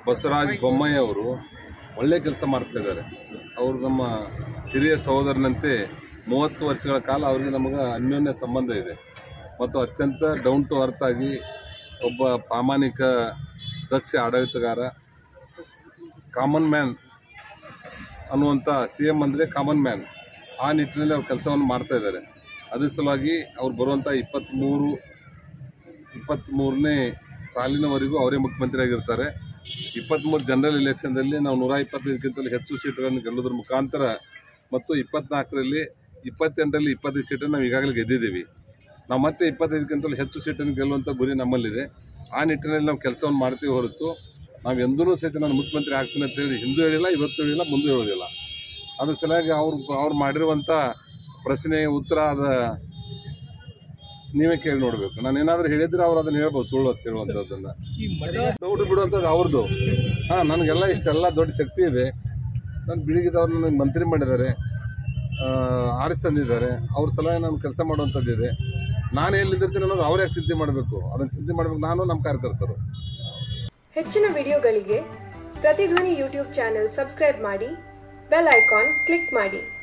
ಬಸವರಾಜ ಬೊಮ್ಮಾಯಿ ಅವರು ಒಳ್ಳೆ ಕೆಲಸ ಮಾಡ್ತಾ ಇದ್ದಾರೆ ಅವರು ನಮ್ಮ ಹಿರಿಯ ಸಹೋದರನಂತೆ ಮೂವತ್ತು ವರ್ಷಗಳ ಕಾಲ ಅವರಿಗೆ ನಮಗೆ ಅನ್ಯೋನ್ಯ ಸಂಬಂಧ ಇದೆ ಮತ್ತು ಅತ್ಯಂತ ಡೌನ್ ಟು ಅರ್ತ್ ಆಗಿ ಒಬ್ಬ ಪ್ರಾಮಾಣಿಕ ದಕ್ಷ ಆಡಳಿತಗಾರ ಕಾಮನ್ ಮ್ಯಾನ್ ಅನ್ನುವಂಥ ಸಿ ಎಮ್ ಅಂದರೆ ಕಾಮನ್ ಮ್ಯಾನ್ ಆ ನಿಟ್ಟಿನಲ್ಲಿ ಅವ್ರು ಕೆಲಸವನ್ನು ಮಾಡ್ತಾ ಇದ್ದಾರೆ ಅದ್ರ ಸಲುವಾಗಿ ಅವ್ರು ಬರುವಂಥ ಇಪ್ಪತ್ತ್ಮೂರು ಇಪ್ಪತ್ತ್ಮೂರನೇ ಸಾಲಿನವರೆಗೂ ಅವರೇ ಮುಖ್ಯಮಂತ್ರಿ ಆಗಿರ್ತಾರೆ ಇಪ್ಪತ್ತ್ಮೂರು ಜನರಲ್ ಎಲೆಕ್ಷನ್ದಲ್ಲಿ ನಾವು ನೂರ ಇಪ್ಪತ್ತೈದಕ್ಕಿಂತಲೂ ಹೆಚ್ಚು ಸೀಟುಗಳನ್ನು ಗೆಲ್ಲೋದ್ರ ಮುಖಾಂತರ ಮತ್ತು ಇಪ್ಪತ್ನಾಲ್ಕರಲ್ಲಿ ಇಪ್ಪತ್ತೆಂಟರಲ್ಲಿ ಇಪ್ಪತ್ತೈದು ಸೀಟನ್ನು ನಾವು ಈಗಾಗಲೇ ಗೆದ್ದಿದ್ದೀವಿ ನಾವು ಮತ್ತೆ ಇಪ್ಪತ್ತೈದಕ್ಕಿಂತಲೂ ಹೆಚ್ಚು ಸೀಟನ್ನು ಗೆಲ್ಲುವಂಥ ಗುರಿ ನಮ್ಮಲ್ಲಿದೆ ಆ ನಿಟ್ಟಿನಲ್ಲಿ ನಾವು ಕೆಲಸವನ್ನು ಮಾಡ್ತೀವಿ ಹೊರತು ನಾವು ಎಂದೂ ಸಹಿತ ನಾನು ಮುಖ್ಯಮಂತ್ರಿ ಆಗ್ತೀನಿ ಅಂತೇಳಿ ಹಿಂದೂ ಹೇಳಿಲ್ಲ ಇವತ್ತು ಹೇಳಿಲ್ಲ ಮುಂದೆ ಹೇಳೋದಿಲ್ಲ ಅದ್ರ ಸಲುವಾಗಿ ಅವ್ರು ಅವ್ರು ಮಾಡಿರುವಂಥ ಪ್ರಶ್ನೆ ಉತ್ತರ ಅದ ನೀವೇ ಕೇಳಿ ನೋಡಬೇಕು ನಾನು ಏನಾದರೂ ಹೇಳಿದ್ರೆ ಅವ್ರು ಅದನ್ನ ಹೇಳ್ಬೋದು ಸುಳ್ಳು ಅಂತ ಹೇಳುವಂಥದ್ದನ್ನ ದೌಡು ಬಿಡುವಂಥದ್ದು ಅವ್ರದ್ದು ಹಾಂ ನನಗೆಲ್ಲ ಇಷ್ಟೆಲ್ಲ ದೊಡ್ಡ ಶಕ್ತಿ ಇದೆ ನಾನು ಬಿಳಿಗಿದವ್ರು ನನಗೆ ಮಂತ್ರಿ ಮಾಡಿದ್ದಾರೆ ಆರಿಸಿ ತಂದಿದ್ದಾರೆ ಅವ್ರ ಸಲುವಾಗಿ ನಾನು ಕೆಲಸ ಮಾಡುವಂಥದ್ದಿದೆ ನಾನು ಎಲ್ಲಿದ್ದಿರ್ತೀನಿ ಅನ್ನೋದು ಅವ್ರು ಯಾಕೆ ಚಿಂತೆ ಮಾಡಬೇಕು ಅದನ್ನು ಚಿಂತೆ ಮಾಡಬೇಕು ನಾನು ನಮ್ಮ ಕಾರ್ಯಕರ್ತರು ಹೆಚ್ಚಿನ ವಿಡಿಯೋಗಳಿಗೆ ಪ್ರತಿಧ್ವನಿ ಯೂಟ್ಯೂಬ್ ಚಾನೆಲ್ ಸಬ್ಸ್ಕ್ರೈಬ್ ಮಾಡಿ ಬೆಲ್ ಐಕಾನ್ ಕ್ಲಿಕ್ ಮಾಡಿ